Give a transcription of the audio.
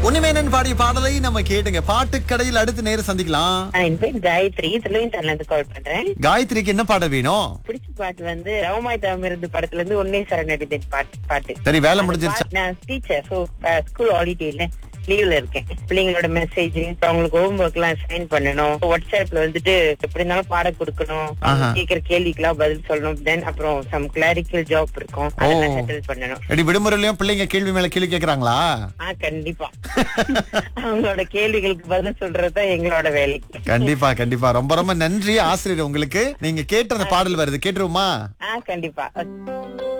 உன்னிமேனன் பாடிய பாடலை நம்ம கேட்டுங்க பாட்டுக்கடையில் அடுத்து நேரம் சந்திக்கலாம் ஆஹ் என் பேர் காயத்ரி திருவேந்தர்ல இருந்து கால் பண்றேன் காயத்ரிக்கு என்ன பாடல் வேணும் பிடிச்ச பாட்டு வந்து ரவமாய் தவமிருந்து படத்துல இருந்து ஒன்னே சரணடிதேன் பாட்டு பாட்டு சரி வேலை அந்த முடிஞ்சிருச்சா பாட்டு நான் டீச்சர் ஸோ ஸ்கூல் ஹாலிடேல லீவ்ல இருக்கேன் பிள்ளைங்களோட மெசேஜ் அவங்களுக்கு ஹோம் ஒர்க் எல்லாம் சைன் பண்ணணும் வாட்ஸ்அப்ல வந்துட்டு எப்படி இருந்தாலும் பாடம் கொடுக்கணும் அவங்க ஆஹா. கேக்குற கேள்விக்கெல்லாம் பதில் சொல்லணும் தென் அப்புறம் சம் கிளாரிக்கல் ஜாப் இருக்கும் அதெல்லாம் செட்டில் பண்ணணும் எடி விடுமுறையிலயும் பிள்ளைங்க கேள்வி மேல கேள்வி கேக்குறாங்களா ஆ கண்டிப்பா அவங்களோட கேள்விகளுக்கு பதில் சொல்றதுதான் எங்களோட வேலை கண்டிப்பா கண்டிப்பா ரொம்ப ரொம்ப நன்றி ஆசிரியர் உங்களுக்கு நீங்க கேட்ட அந்த பாடல் வருது கேட்டுருவோமா ஆ கண்டிப்பா